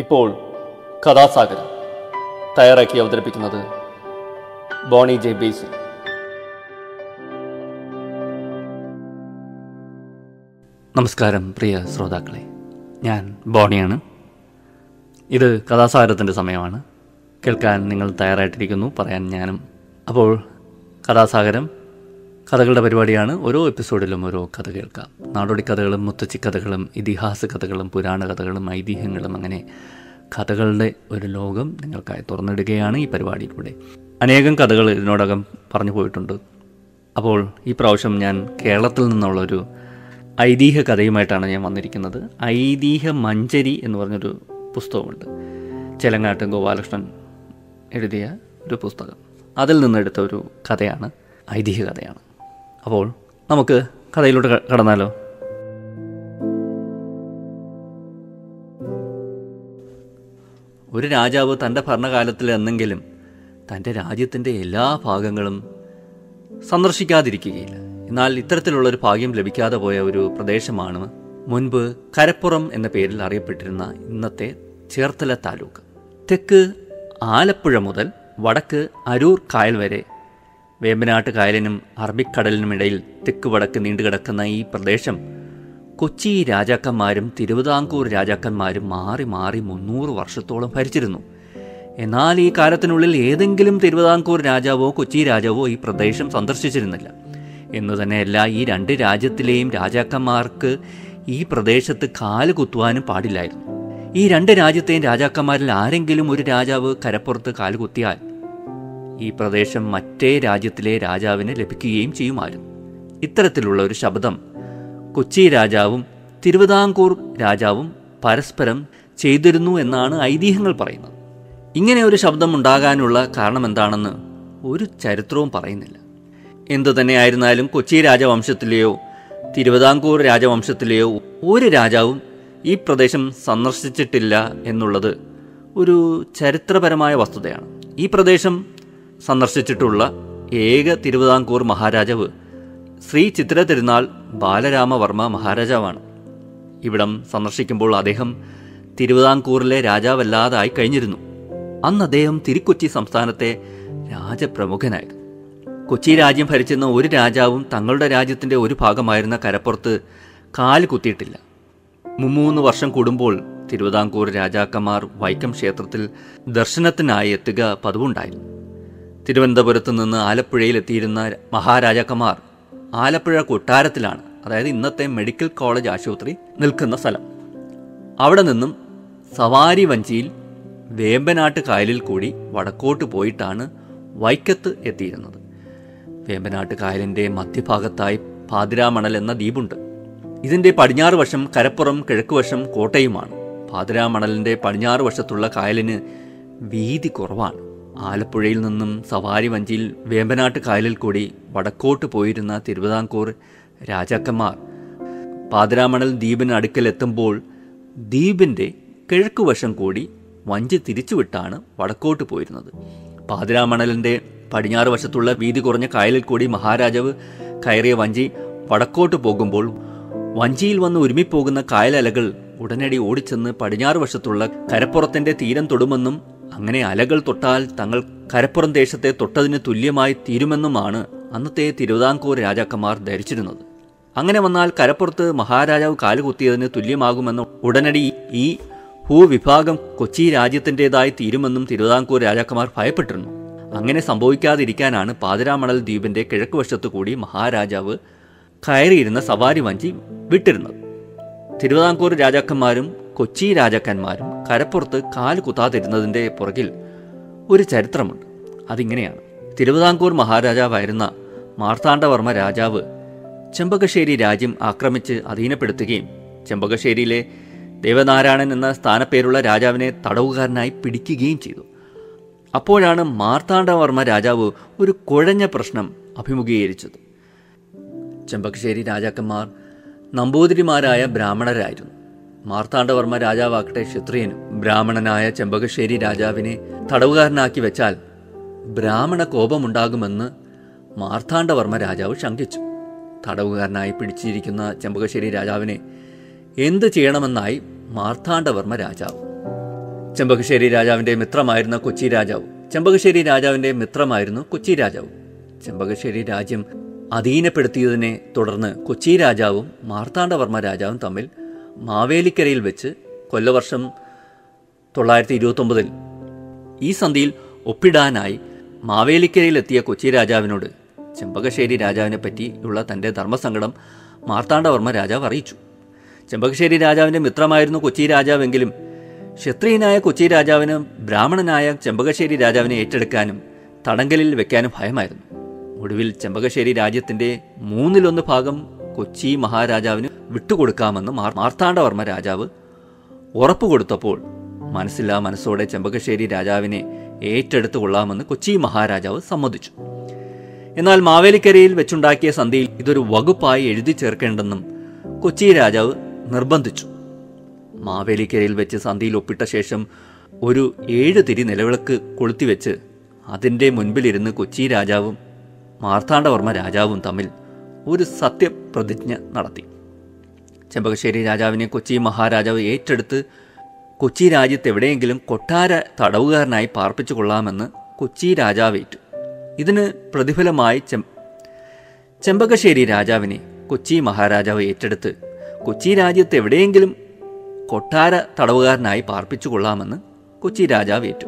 ഇപ്പോൾ കഥാസാഗരം തയ്യാറാക്കി അവതരിപ്പിക്കുന്നത് ബോണി ജെ ബേസി നമസ്കാരം പ്രിയ ശ്രോതാക്കളെ ഞാൻ ബോണിയാണ് ഇത് കഥാസാഗരത്തിൻ്റെ സമയമാണ് കേൾക്കാൻ നിങ്ങൾ തയ്യാറായിട്ടിരിക്കുന്നു പറയാൻ ഞാനും അപ്പോൾ കഥാസാഗരം കഥകളുടെ പരിപാടിയാണ് ഓരോ എപ്പിസോഡിലും ഓരോ കഥ കേൾക്കാം നാടോടി കഥകളും മുത്തച്ചി കഥകളും ഇതിഹാസ കഥകളും പുരാണ കഥകളും ഐതിഹ്യങ്ങളും അങ്ങനെ കഥകളുടെ ഒരു ലോകം നിങ്ങൾക്കായി തുറന്നിടുകയാണ് ഈ പരിപാടിയിലൂടെ അനേകം കഥകൾ ഇതിനോടകം പറഞ്ഞു പോയിട്ടുണ്ട് അപ്പോൾ ഈ പ്രാവശ്യം ഞാൻ കേരളത്തിൽ നിന്നുള്ളൊരു ഐതിഹ്യ കഥയുമായിട്ടാണ് ഞാൻ വന്നിരിക്കുന്നത് ഐതിഹ്യ മഞ്ചരി എന്ന് പറഞ്ഞൊരു പുസ്തകമുണ്ട് ചെലങ്ങാട്ട് ഗോപാലകൃഷ്ണൻ എഴുതിയ ഒരു പുസ്തകം അതിൽ നിന്നെടുത്ത ഒരു കഥയാണ് ഐതിഹ്യ കഥയാണ് അപ്പോൾ നമുക്ക് കഥയിലോട്ട് ക- കടന്നാലോ ഒരു രാജാവ് തൻ്റെ ഭരണകാലത്തിൽ എന്നെങ്കിലും തൻ്റെ രാജ്യത്തിൻ്റെ എല്ലാ ഭാഗങ്ങളും സന്ദർശിക്കാതിരിക്കുകയില്ല എന്നാൽ ഇത്തരത്തിലുള്ളൊരു ഭാഗ്യം ലഭിക്കാതെ പോയ ഒരു പ്രദേശമാണ് മുൻപ് കരപ്പുറം എന്ന പേരിൽ അറിയപ്പെട്ടിരുന്ന ഇന്നത്തെ ചേർത്തല താലൂക്ക് തെക്ക് ആലപ്പുഴ മുതൽ വടക്ക് അരൂർ കായൽ വരെ വേമ്പനാട്ട് കായലിനും അറബിക്കടലിനുമിടയിൽ തെക്ക് വടക്ക് നീണ്ടുകിടക്കുന്ന ഈ പ്രദേശം കൊച്ചി രാജാക്കന്മാരും തിരുവിതാംകൂർ രാജാക്കന്മാരും മാറി മാറി മുന്നൂറ് വർഷത്തോളം ഭരിച്ചിരുന്നു എന്നാൽ ഈ കാലത്തിനുള്ളിൽ ഏതെങ്കിലും തിരുവിതാംകൂർ രാജാവോ കൊച്ചി രാജാവോ ഈ പ്രദേശം സന്ദർശിച്ചിരുന്നില്ല എന്ന് തന്നെയല്ല ഈ രണ്ട് രാജ്യത്തിലെയും രാജാക്കന്മാർക്ക് ഈ പ്രദേശത്ത് കാല് കുത്തുവാനും പാടില്ലായിരുന്നു ഈ രണ്ട് രാജ്യത്തെയും രാജാക്കന്മാരിൽ ആരെങ്കിലും ഒരു രാജാവ് കരപ്പുറത്ത് കാല് കുത്തിയാൽ ഈ പ്രദേശം മറ്റേ രാജ്യത്തിലെ രാജാവിന് ലഭിക്കുകയും ചെയ്യുമായിരുന്നു ഇത്തരത്തിലുള്ള ഒരു ശബ്ദം കൊച്ചി രാജാവും തിരുവിതാംകൂർ രാജാവും പരസ്പരം ചെയ്തിരുന്നു എന്നാണ് ഐതിഹ്യങ്ങൾ പറയുന്നത് ഇങ്ങനെ ഒരു ശബ്ദം ഉണ്ടാകാനുള്ള കാരണം എന്താണെന്ന് ഒരു ചരിത്രവും പറയുന്നില്ല എന്തു തന്നെയായിരുന്നാലും കൊച്ചി രാജവംശത്തിലെയോ തിരുവിതാംകൂർ രാജവംശത്തിലെയോ ഒരു രാജാവും ഈ പ്രദേശം സന്ദർശിച്ചിട്ടില്ല എന്നുള്ളത് ഒരു ചരിത്രപരമായ വസ്തുതയാണ് ഈ പ്രദേശം സന്ദർശിച്ചിട്ടുള്ള ഏക തിരുവിതാംകൂർ മഹാരാജാവ് ശ്രീ ചിത്ര തിരുനാൾ ബാലരാമവർമ്മ മഹാരാജാവാണ് ഇവിടം സന്ദർശിക്കുമ്പോൾ അദ്ദേഹം തിരുവിതാംകൂറിലെ രാജാവല്ലാതായി കഴിഞ്ഞിരുന്നു അന്ന് അദ്ദേഹം തിരുക്കൊച്ചി സംസ്ഥാനത്തെ രാജപ്രമുഖനായിരുന്നു കൊച്ചി രാജ്യം ഭരിച്ചിരുന്ന ഒരു രാജാവും തങ്ങളുടെ രാജ്യത്തിന്റെ ഒരു ഭാഗമായിരുന്ന കരപ്പുറത്ത് കാല് കുത്തിയിട്ടില്ല മുമ്മൂന്ന് വർഷം കൂടുമ്പോൾ തിരുവിതാംകൂർ രാജാക്കന്മാർ വൈക്കം ക്ഷേത്രത്തിൽ ദർശനത്തിനായി എത്തുക പതിവുണ്ടായിരുന്നു തിരുവനന്തപുരത്ത് നിന്ന് ആലപ്പുഴയിൽ എത്തിയിരുന്ന മഹാരാജാക്കന്മാർ ആലപ്പുഴ കൊട്ടാരത്തിലാണ് അതായത് ഇന്നത്തെ മെഡിക്കൽ കോളേജ് ആശുപത്രി നിൽക്കുന്ന സ്ഥലം അവിടെ നിന്നും സവാരി വഞ്ചിയിൽ വേമ്പനാട്ട് കായലിൽ കൂടി വടക്കോട്ട് പോയിട്ടാണ് വൈക്കത്ത് എത്തിയിരുന്നത് വേമ്പനാട്ട് കായലിൻ്റെ മധ്യഭാഗത്തായി പാതിരാമണൽ എന്ന ദ്വീപുണ്ട് ഇതിൻ്റെ പടിഞ്ഞാറ് വശം കരപ്പുറം കിഴക്കുവശം കോട്ടയുമാണ് പാതിരാമണലിൻ്റെ പടിഞ്ഞാറ് വശത്തുള്ള കായലിന് വീതി കുറവാണ് ആലപ്പുഴയിൽ നിന്നും സവാരി വഞ്ചിയിൽ വേമ്പനാട്ട് കായലിൽ കൂടി വടക്കോട്ട് പോയിരുന്ന തിരുവിതാംകൂർ രാജാക്കന്മാർ പാതിരാമണൽ ദ്വീപിന് അടുക്കൽ എത്തുമ്പോൾ ദ്വീപിൻ്റെ കിഴക്കുവശം കൂടി വഞ്ചി തിരിച്ചുവിട്ടാണ് വടക്കോട്ട് പോയിരുന്നത് പാതിരാമണലിൻ്റെ പടിഞ്ഞാറ് വശത്തുള്ള വീതി കുറഞ്ഞ കായലിൽ കൂടി മഹാരാജാവ് കയറിയ വഞ്ചി വടക്കോട്ട് പോകുമ്പോൾ വഞ്ചിയിൽ വന്ന് ഉരുമിപ്പോകുന്ന കായലലകൾ ഉടനടി ഓടിച്ചെന്ന് പടിഞ്ഞാറ് വശത്തുള്ള കരപ്പുറത്തിന്റെ തീരം തൊടുമെന്നും അങ്ങനെ അലകൾ തൊട്ടാൽ തങ്ങൾ കരപ്പുറം ദേശത്തെ തൊട്ടതിന് തുല്യമായി തീരുമെന്നുമാണ് അന്നത്തെ തിരുവിതാംകൂർ രാജാക്കന്മാർ ധരിച്ചിരുന്നത് അങ്ങനെ വന്നാൽ കരപ്പുറത്ത് മഹാരാജാവ് കാലുകുത്തിയതിന് തുല്യമാകുമെന്ന് ഉടനടി ഈ ഭൂവിഭാഗം കൊച്ചി രാജ്യത്തിൻ്റെതായി തീരുമെന്നും തിരുവിതാംകൂർ രാജാക്കന്മാർ ഭയപ്പെട്ടിരുന്നു അങ്ങനെ സംഭവിക്കാതിരിക്കാനാണ് പാതിരാമണൽ ദ്വീപിന്റെ കിഴക്കുവശത്തു കൂടി മഹാരാജാവ് കയറിയിരുന്ന സവാരി വഞ്ചി വിട്ടിരുന്നത് തിരുവിതാംകൂർ രാജാക്കന്മാരും കൊച്ചി രാജാക്കന്മാരും കരപ്പുറത്ത് കാല് കുത്താതിരുന്നതിൻ്റെ പുറകിൽ ഒരു ചരിത്രമുണ്ട് അതിങ്ങനെയാണ് തിരുവിതാംകൂർ മഹാരാജാവായിരുന്ന മാർത്താണ്ഡവർമ്മ രാജാവ് ചെമ്പകശ്ശേരി രാജ്യം ആക്രമിച്ച് അധീനപ്പെടുത്തുകയും ചെമ്പകശ്ശേരിയിലെ ദേവനാരായണൻ എന്ന സ്ഥാനപ്പേരുള്ള രാജാവിനെ തടവുകാരനായി പിടിക്കുകയും ചെയ്തു അപ്പോഴാണ് മാർത്താണ്ഡവർമ്മ രാജാവ് ഒരു കുഴഞ്ഞ പ്രശ്നം അഭിമുഖീകരിച്ചത് ചെമ്പകശ്ശേരി രാജാക്കന്മാർ നമ്പൂതിരിമാരായ ബ്രാഹ്മണരായിരുന്നു മാർത്താണ്ഡവർമ്മ രാജാവാകട്ടെ ക്ഷത്രിയനും ബ്രാഹ്മണനായ ചെമ്പകശ്ശേരി രാജാവിനെ തടവുകാരനാക്കി വെച്ചാൽ ബ്രാഹ്മണ കോപമുണ്ടാകുമെന്ന് മാർത്താണ്ഡവർമ്മ രാജാവ് ശങ്കിച്ചു തടവുകാരനായി പിടിച്ചിരിക്കുന്ന ചെമ്പകശ്ശേരി രാജാവിനെ എന്ത് ചെയ്യണമെന്നായി മാർത്താണ്ഡവർമ്മ രാജാവ് ചെമ്പകശ്ശേരി രാജാവിന്റെ മിത്രമായിരുന്ന കൊച്ചി രാജാവ് ചെമ്പകശ്ശേരി രാജാവിന്റെ മിത്രമായിരുന്നു കൊച്ചി രാജാവ് ചെമ്പകശ്ശേരി രാജ്യം അധീനപ്പെടുത്തിയതിനെ തുടർന്ന് കൊച്ചി രാജാവും മാർത്താണ്ഡവർമ്മ രാജാവും തമ്മിൽ മാവേലിക്കരയിൽ വെച്ച് കൊല്ലവർഷം തൊള്ളായിരത്തി ഇരുപത്തൊമ്പതിൽ ഈ സന്ധിയിൽ ഒപ്പിടാനായി മാവേലിക്കരയിലെത്തിയ കൊച്ചി രാജാവിനോട് ചെമ്പകശ്ശേരി രാജാവിനെ പറ്റിയുള്ള തന്റെ ധർമ്മസങ്കടം മാർത്താണ്ഡവർമ്മ രാജാവ് അറിയിച്ചു ചെമ്പകശ്ശേരി രാജാവിന്റെ മിത്രമായിരുന്നു കൊച്ചി രാജാവെങ്കിലും ക്ഷത്രിയനായ കൊച്ചി രാജാവിന് ബ്രാഹ്മണനായ ചെമ്പകശ്ശേരി രാജാവിനെ ഏറ്റെടുക്കാനും തടങ്കലിൽ വെക്കാനും ഭയമായിരുന്നു ഒടുവിൽ ചെമ്പകശ്ശേരി രാജ്യത്തിന്റെ മൂന്നിലൊന്ന് ഭാഗം കൊച്ചി മഹാരാജാവിന് വിട്ടുകൊടുക്കാമെന്ന് മാർ- മാർത്താണ്ഡവർമ്മ രാജാവ് ഉറപ്പു കൊടുത്തപ്പോൾ മനസ്സില്ലാ മനസ്സോടെ ചെമ്പകശ്ശേരി രാജാവിനെ ഏറ്റെടുത്തു കൊള്ളാമെന്ന് കൊച്ചി മഹാരാജാവ് സമ്മതിച്ചു എന്നാൽ മാവേലിക്കരയിൽ വെച്ചുണ്ടാക്കിയ സന്ധിയിൽ ഇതൊരു വകുപ്പായി എഴുതി ചേർക്കേണ്ടെന്നും കൊച്ചി രാജാവ് നിർബന്ധിച്ചു മാവേലിക്കരയിൽ വെച്ച് സന്ധിയിൽ ഒപ്പിട്ട ശേഷം ഒരു ഏഴ് തിരി നിലവിളക്ക് കൊളുത്തിവെച്ച് അതിൻ്റെ മുൻപിലിരുന്ന് കൊച്ചി രാജാവും മാർത്താണ്ഡവർമ്മ രാജാവും തമ്മിൽ ഒരു സത്യപ്രതിജ്ഞ നടത്തി ചെമ്പകശ്ശേരി രാജാവിനെ കൊച്ചി മഹാരാജാവ് ഏറ്റെടുത്ത് കൊച്ചി രാജ്യത്ത് എവിടെയെങ്കിലും കൊട്ടാര തടവുകാരനായി പാർപ്പിച്ചു കൊള്ളാമെന്ന് കൊച്ചി രാജാവ് ഏറ്റു ഇതിന് പ്രതിഫലമായി ചെം ചെമ്പകശ്ശേരി രാജാവിനെ കൊച്ചി മഹാരാജാവ് ഏറ്റെടുത്ത് കൊച്ചി രാജ്യത്ത് എവിടെയെങ്കിലും കൊട്ടാര തടവുകാരനായി പാർപ്പിച്ചു കൊള്ളാമെന്ന് കൊച്ചി രാജാവ് ഏറ്റു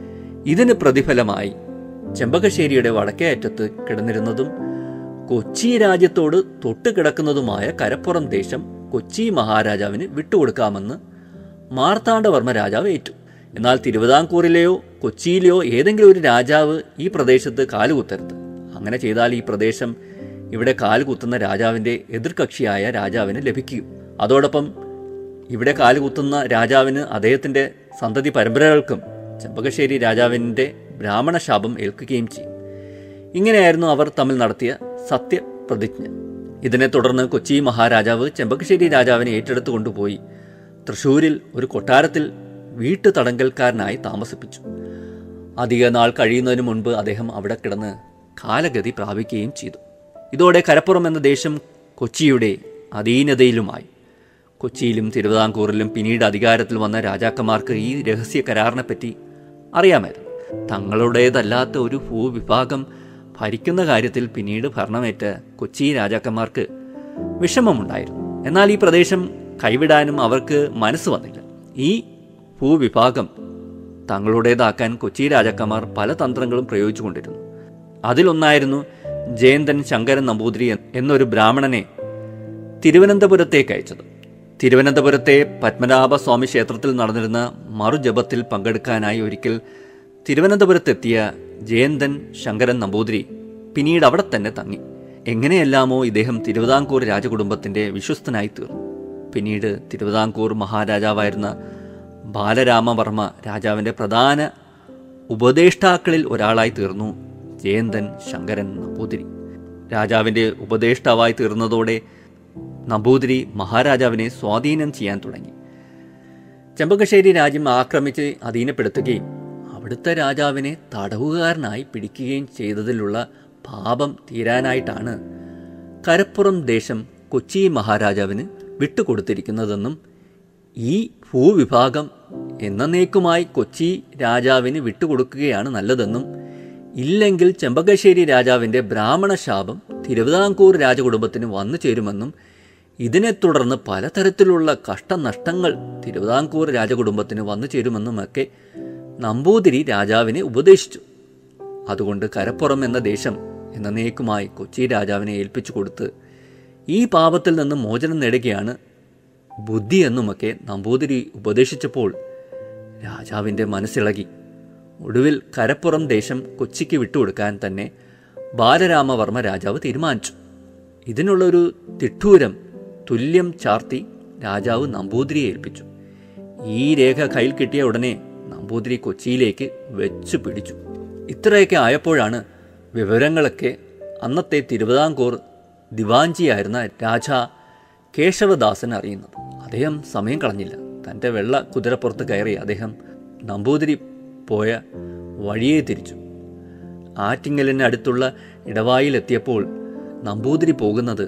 ഇതിന് പ്രതിഫലമായി ചെമ്പകശ്ശേരിയുടെ വടക്കേ അറ്റത്ത് കിടന്നിരുന്നതും കൊച്ചി രാജ്യത്തോട് തൊട്ടുകിടക്കുന്നതുമായ കരപ്പുറം ദേശം കൊച്ചി മഹാരാജാവിന് വിട്ടുകൊടുക്കാമെന്ന് മാർത്താണ്ഡവർമ്മ രാജാവ് ഏറ്റു എന്നാൽ തിരുവിതാംകൂറിലെയോ കൊച്ചിയിലെയോ ഏതെങ്കിലും ഒരു രാജാവ് ഈ പ്രദേശത്ത് കാലുകുത്തരുത് അങ്ങനെ ചെയ്താൽ ഈ പ്രദേശം ഇവിടെ കാലുകുത്തുന്ന രാജാവിന്റെ എതിർകക്ഷിയായ രാജാവിന് ലഭിക്കും അതോടൊപ്പം ഇവിടെ കാലുകുത്തുന്ന രാജാവിന് അദ്ദേഹത്തിന്റെ സന്തതി പരമ്പരകൾക്കും ചെമ്പകശ്ശേരി രാജാവിന്റെ ബ്രാഹ്മണ ശാപം ഏൽക്കുകയും ചെയ്യും ഇങ്ങനെയായിരുന്നു അവർ തമ്മിൽ നടത്തിയ സത്യപ്രതിജ്ഞ ഇതിനെ തുടർന്ന് കൊച്ചി മഹാരാജാവ് ചെമ്പകശ്ശേരി രാജാവിനെ ഏറ്റെടുത്തു കൊണ്ടുപോയി തൃശൂരിൽ ഒരു കൊട്ടാരത്തിൽ വീട്ടു തടങ്കൽക്കാരനായി താമസിപ്പിച്ചു അധിക നാൾ കഴിയുന്നതിന് മുൻപ് അദ്ദേഹം അവിടെ കിടന്ന് കാലഗതി പ്രാപിക്കുകയും ചെയ്തു ഇതോടെ കരപ്പുറം എന്ന ദേശം കൊച്ചിയുടെ അധീനതയിലുമായി കൊച്ചിയിലും തിരുവിതാംകൂറിലും പിന്നീട് അധികാരത്തിൽ വന്ന രാജാക്കന്മാർക്ക് ഈ രഹസ്യ കരാറിനെപ്പറ്റി അറിയാമായിരുന്നു തങ്ങളുടേതല്ലാത്ത ഒരു ഭൂവിഭാഗം ഭരിക്കുന്ന കാര്യത്തിൽ പിന്നീട് ഭരണമേറ്റ കൊച്ചി രാജാക്കന്മാർക്ക് വിഷമമുണ്ടായിരുന്നു എന്നാൽ ഈ പ്രദേശം കൈവിടാനും അവർക്ക് മനസ്സ് വന്നില്ല ഈ ഭൂവിഭാഗം തങ്ങളുടേതാക്കാൻ കൊച്ചി രാജാക്കന്മാർ പല തന്ത്രങ്ങളും പ്രയോഗിച്ചുകൊണ്ടിരുന്നു അതിലൊന്നായിരുന്നു ജയന്തൻ ശങ്കരൻ നമ്പൂതിരി എന്നൊരു ബ്രാഹ്മണനെ തിരുവനന്തപുരത്തേക്ക് അയച്ചത് തിരുവനന്തപുരത്തെ പത്മനാഭസ്വാമി ക്ഷേത്രത്തിൽ നടന്നിരുന്ന മറുജപത്തിൽ പങ്കെടുക്കാനായി ഒരിക്കൽ തിരുവനന്തപുരത്തെത്തിയ ജയന്തൻ ശങ്കരൻ നമ്പൂതിരി പിന്നീട് അവിടെ തന്നെ തങ്ങി എങ്ങനെയെല്ലാമോ ഇദ്ദേഹം തിരുവിതാംകൂർ രാജകുടുംബത്തിന്റെ വിശ്വസ്തനായി തീർന്നു പിന്നീട് തിരുവിതാംകൂർ മഹാരാജാവായിരുന്ന ബാലരാമവർമ്മ രാജാവിന്റെ പ്രധാന ഉപദേഷ്ടാക്കളിൽ ഒരാളായി തീർന്നു ജയന്തൻ ശങ്കരൻ നമ്പൂതിരി രാജാവിന്റെ ഉപദേഷ്ടാവായി തീർന്നതോടെ നമ്പൂതിരി മഹാരാജാവിനെ സ്വാധീനം ചെയ്യാൻ തുടങ്ങി ചെമ്പകശ്ശേരി രാജ്യം ആക്രമിച്ച് അധീനപ്പെടുത്തുകയും അവിടുത്തെ രാജാവിനെ തടവുകാരനായി പിടിക്കുകയും ചെയ്തതിലുള്ള പാപം തീരാനായിട്ടാണ് കരപ്പുറം ദേശം കൊച്ചി മഹാരാജാവിന് വിട്ടുകൊടുത്തിരിക്കുന്നതെന്നും ഈ ഭൂവിഭാഗം എന്നേക്കുമായി കൊച്ചി രാജാവിന് വിട്ടുകൊടുക്കുകയാണ് നല്ലതെന്നും ഇല്ലെങ്കിൽ ചെമ്പകശ്ശേരി രാജാവിന്റെ ബ്രാഹ്മണ ശാപം തിരുവിതാംകൂർ രാജകുടുംബത്തിന് വന്നു ചേരുമെന്നും ഇതിനെ തുടർന്ന് പലതരത്തിലുള്ള കഷ്ടനഷ്ടങ്ങൾ തിരുവിതാംകൂർ രാജകുടുംബത്തിന് വന്നു ചേരുമെന്നുമൊക്കെ നമ്പൂതിരി രാജാവിനെ ഉപദേശിച്ചു അതുകൊണ്ട് കരപ്പുറം എന്ന ദേശം എന്നേക്കുമായി കൊച്ചി രാജാവിനെ ഏൽപ്പിച്ചു കൊടുത്ത് ഈ പാപത്തിൽ നിന്ന് മോചനം നേടുകയാണ് ബുദ്ധി എന്നുമൊക്കെ നമ്പൂതിരി ഉപദേശിച്ചപ്പോൾ രാജാവിൻ്റെ മനസ്സിളകി ഒടുവിൽ കരപ്പുറം ദേശം കൊച്ചിക്ക് വിട്ടുകൊടുക്കാൻ തന്നെ ബാലരാമവർമ്മ രാജാവ് തീരുമാനിച്ചു ഇതിനുള്ളൊരു തിട്ടൂരം തുല്യം ചാർത്തി രാജാവ് നമ്പൂതിരിയെ ഏൽപ്പിച്ചു ഈ രേഖ കയ്യിൽ കിട്ടിയ ഉടനെ നമ്പൂതിരി കൊച്ചിയിലേക്ക് വെച്ചു പിടിച്ചു ഇത്രയൊക്കെ ആയപ്പോഴാണ് വിവരങ്ങളൊക്കെ അന്നത്തെ തിരുവിതാംകൂർ ദിവാഞ്ചിയായിരുന്ന രാജ കേശവദാസൻ അറിയുന്നത് അദ്ദേഹം സമയം കളഞ്ഞില്ല തൻ്റെ വെള്ള കുതിരപ്പുറത്ത് കയറി അദ്ദേഹം നമ്പൂതിരി പോയ വഴിയെ തിരിച്ചു ആറ്റിങ്ങലിന് അടുത്തുള്ള ഇടവായിലെത്തിയപ്പോൾ നമ്പൂതിരി പോകുന്നത്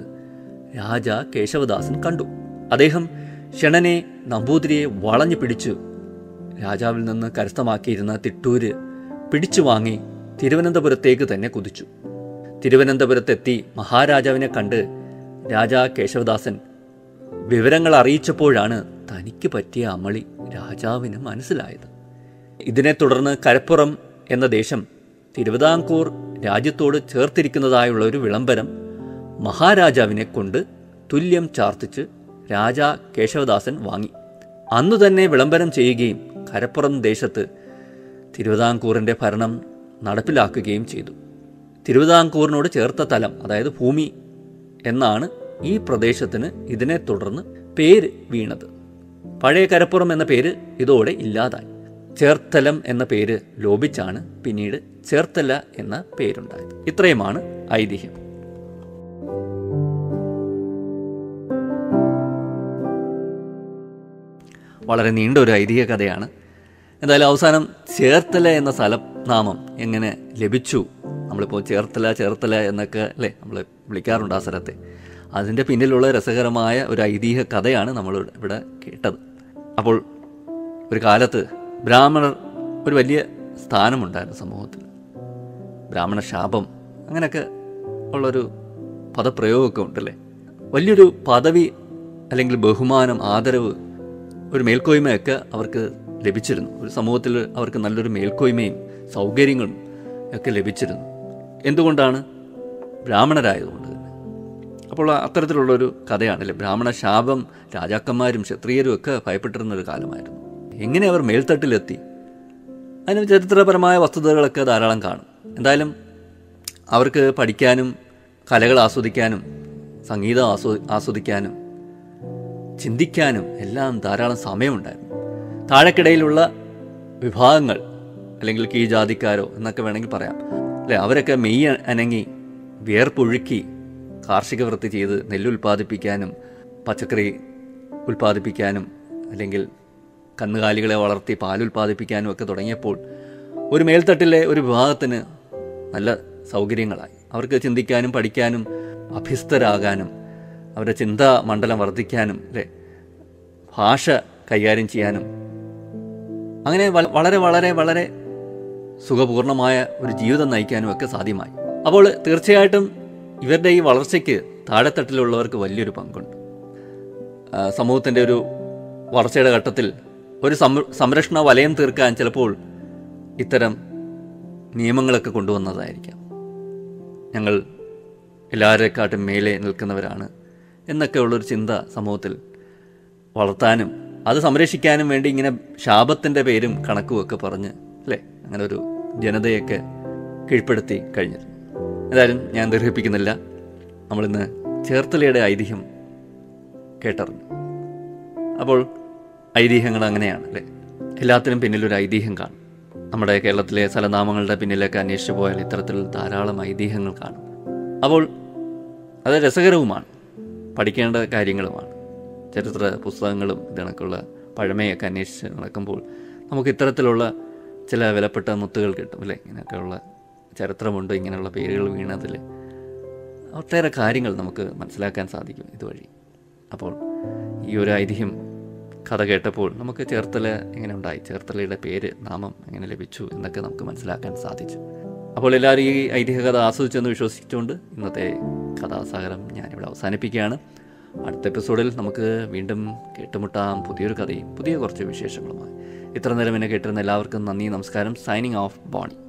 രാജ കേശവദാസൻ കണ്ടു അദ്ദേഹം ക്ഷണനെ നമ്പൂതിരിയെ വളഞ്ഞു പിടിച്ചു രാജാവിൽ നിന്ന് കരസ്ഥമാക്കിയിരുന്ന തിട്ടൂര് പിടിച്ചു വാങ്ങി തിരുവനന്തപുരത്തേക്ക് തന്നെ കുതിച്ചു തിരുവനന്തപുരത്തെത്തി മഹാരാജാവിനെ കണ്ട് രാജാ കേശവദാസൻ വിവരങ്ങൾ അറിയിച്ചപ്പോഴാണ് തനിക്ക് പറ്റിയ അമളി രാജാവിന് മനസ്സിലായത് ഇതിനെ തുടർന്ന് കരപ്പുറം എന്ന ദേശം തിരുവിതാംകൂർ രാജ്യത്തോട് ചേർത്തിരിക്കുന്നതായുള്ള ഒരു വിളംബരം മഹാരാജാവിനെ കൊണ്ട് തുല്യം ചാർത്തിച്ച് രാജാ കേശവദാസൻ വാങ്ങി അന്നു തന്നെ വിളംബരം ചെയ്യുകയും കരപ്പുറം ദേശത്ത് തിരുവിതാംകൂറിൻ്റെ ഭരണം നടപ്പിലാക്കുകയും ചെയ്തു തിരുവിതാംകൂറിനോട് ചേർത്ത തലം അതായത് ഭൂമി എന്നാണ് ഈ പ്രദേശത്തിന് ഇതിനെ തുടർന്ന് പേര് വീണത് പഴയ കരപ്പുറം എന്ന പേര് ഇതോടെ ഇല്ലാതായി ചേർത്തലം എന്ന പേര് ലോപിച്ചാണ് പിന്നീട് ചേർത്തല എന്ന പേരുണ്ടായത് ഇത്രയുമാണ് ഐതിഹ്യം വളരെ നീണ്ട ഒരു ഐതിഹ്യ കഥയാണ് എന്തായാലും അവസാനം ചേർത്തല എന്ന സ്ഥലം നാമം എങ്ങനെ ലഭിച്ചു നമ്മളിപ്പോൾ ചേർത്തല ചേർത്തല എന്നൊക്കെ അല്ലേ നമ്മൾ വിളിക്കാറുണ്ട് ആ സ്ഥലത്തെ അതിൻ്റെ പിന്നിലുള്ള രസകരമായ ഒരു ഐതിഹ്യ കഥയാണ് നമ്മൾ ഇവിടെ കേട്ടത് അപ്പോൾ ഒരു കാലത്ത് ബ്രാഹ്മണർ ഒരു വലിയ സ്ഥാനമുണ്ടായിരുന്നു സമൂഹത്തിൽ ബ്രാഹ്മണ ശാപം അങ്ങനെയൊക്കെ ഉള്ളൊരു പദപ്രയോഗമൊക്കെ ഉണ്ടല്ലേ വലിയൊരു പദവി അല്ലെങ്കിൽ ബഹുമാനം ആദരവ് ഒരു മേൽക്കോയ്മയൊക്കെ അവർക്ക് ലഭിച്ചിരുന്നു ഒരു സമൂഹത്തിൽ അവർക്ക് നല്ലൊരു മേൽക്കോയ്മയും സൗകര്യങ്ങളും ഒക്കെ ലഭിച്ചിരുന്നു എന്തുകൊണ്ടാണ് ബ്രാഹ്മണരായതുകൊണ്ട് തന്നെ അപ്പോൾ അത്തരത്തിലുള്ളൊരു കഥയാണല്ലേ ബ്രാഹ്മണ ശാപം രാജാക്കന്മാരും ക്ഷത്രിയരും ഒക്കെ ഭയപ്പെട്ടിരുന്ന ഒരു കാലമായിരുന്നു എങ്ങനെ അവർ മേൽത്തട്ടിലെത്തി അതിന് ചരിത്രപരമായ വസ്തുതകളൊക്കെ ധാരാളം കാണും എന്തായാലും അവർക്ക് പഠിക്കാനും കലകൾ ആസ്വദിക്കാനും സംഗീതം ആസ്വ ആസ്വദിക്കാനും ചിന്തിക്കാനും എല്ലാം ധാരാളം സമയമുണ്ടായിരുന്നു താഴെക്കിടയിലുള്ള വിഭാഗങ്ങൾ അല്ലെങ്കിൽ കീഴ്ജാതിക്കാരോ എന്നൊക്കെ വേണമെങ്കിൽ പറയാം അല്ലെ അവരൊക്കെ മെയ് അനങ്ങി വിയർപ്പൊഴുക്കി കാർഷിക വൃത്തി ചെയ്ത് നെല്ല് ഉൽപ്പാദിപ്പിക്കാനും പച്ചക്കറി ഉൽപ്പാദിപ്പിക്കാനും അല്ലെങ്കിൽ കന്നുകാലികളെ വളർത്തി പാൽ ഉൽപ്പാദിപ്പിക്കാനും ഒക്കെ തുടങ്ങിയപ്പോൾ ഒരു മേൽത്തട്ടിലെ ഒരു വിഭാഗത്തിന് നല്ല സൗകര്യങ്ങളായി അവർക്ക് ചിന്തിക്കാനും പഠിക്കാനും അഭ്യസ്തരാകാനും അവരുടെ ചിന്താ മണ്ഡലം വർദ്ധിക്കാനും അല്ലേ ഭാഷ കൈകാര്യം ചെയ്യാനും അങ്ങനെ വ- വളരെ വളരെ വളരെ സുഖപൂർണമായ ഒരു ജീവിതം നയിക്കാനും ഒക്കെ സാധ്യമായി അപ്പോൾ തീർച്ചയായിട്ടും ഇവരുടെ ഈ വളർച്ചയ്ക്ക് താഴെത്തട്ടിലുള്ളവർക്ക് വലിയൊരു പങ്കുണ്ട് ആ, സമൂഹത്തിൻ്റെ ഒരു വളർച്ചയുടെ ഘട്ടത്തിൽ ഒരു സംര- സംരക്ഷണ വലയം തീർക്കാൻ ചിലപ്പോൾ ഇത്തരം നിയമങ്ങളൊക്കെ കൊണ്ടുവന്നതായിരിക്കാം ഞങ്ങൾ എല്ലാവരെക്കാട്ടും മേലെ നിൽക്കുന്നവരാണ് എന്നൊക്കെ ഉള്ളൊരു ചിന്ത സമൂഹത്തിൽ വളർത്താനും അത് സംരക്ഷിക്കാനും വേണ്ടി ഇങ്ങനെ ശാപത്തിൻ്റെ പേരും കണക്കും ഒക്കെ പറഞ്ഞ് അല്ലേ അങ്ങനെ ഒരു ജനതയൊക്കെ കീഴ്പ്പെടുത്തി കഴിഞ്ഞിരുന്നു ഏതായാലും ഞാൻ ദീർഘിപ്പിക്കുന്നില്ല നമ്മളിന്ന് ചേർത്തലയുടെ ഐതിഹ്യം കേട്ടറിഞ്ഞു അപ്പോൾ ഐതിഹ്യങ്ങൾ അങ്ങനെയാണ് അല്ലേ എല്ലാത്തിനും പിന്നിലൊരു ഐതിഹ്യം കാണും നമ്മുടെ കേരളത്തിലെ സ്ഥലനാമങ്ങളുടെ പിന്നിലൊക്കെ അന്വേഷിച്ചു പോയാൽ ഇത്തരത്തിൽ ധാരാളം ഐതിഹ്യങ്ങൾ കാണും അപ്പോൾ അത് രസകരവുമാണ് പഠിക്കേണ്ട കാര്യങ്ങളുമാണ് ചരിത്ര പുസ്തകങ്ങളും ഇതിനൊക്കെയുള്ള പഴമയൊക്കെ അന്വേഷിച്ച് നടക്കുമ്പോൾ നമുക്ക് ഇത്തരത്തിലുള്ള ചില വിലപ്പെട്ട മുത്തുകൾ കിട്ടും അല്ലേ ഇങ്ങനെയൊക്കെയുള്ള ചരിത്രമുണ്ട് ഇങ്ങനെയുള്ള പേരുകൾ വീണതിൽ ഒട്ടേറെ കാര്യങ്ങൾ നമുക്ക് മനസ്സിലാക്കാൻ സാധിക്കും ഇതുവഴി അപ്പോൾ ഈ ഒരു ഐതിഹ്യം കഥ കേട്ടപ്പോൾ നമുക്ക് ചേർത്തല എങ്ങനെ ഉണ്ടായി ചേർത്തലയുടെ പേര് നാമം എങ്ങനെ ലഭിച്ചു എന്നൊക്കെ നമുക്ക് മനസ്സിലാക്കാൻ സാധിച്ചു അപ്പോൾ എല്ലാവരും ഈ ഐതിഹ്യ കഥ ആസ്വദിച്ചെന്ന് വിശ്വസിച്ചുകൊണ്ട് ഇന്നത്തെ കഥാസാഗരം ഞാനിവിടെ അവസാനിപ്പിക്കുകയാണ് അടുത്ത എപ്പിസോഡിൽ നമുക്ക് വീണ്ടും കേട്ടുമുട്ടാം പുതിയൊരു കഥയും പുതിയ കുറച്ച് വിശേഷങ്ങളുമായി ഇത്ര നേരം എന്നെ കേട്ടിരുന്ന എല്ലാവർക്കും നന്ദി നമസ്കാരം സൈനിങ് ഓഫ് ബോണി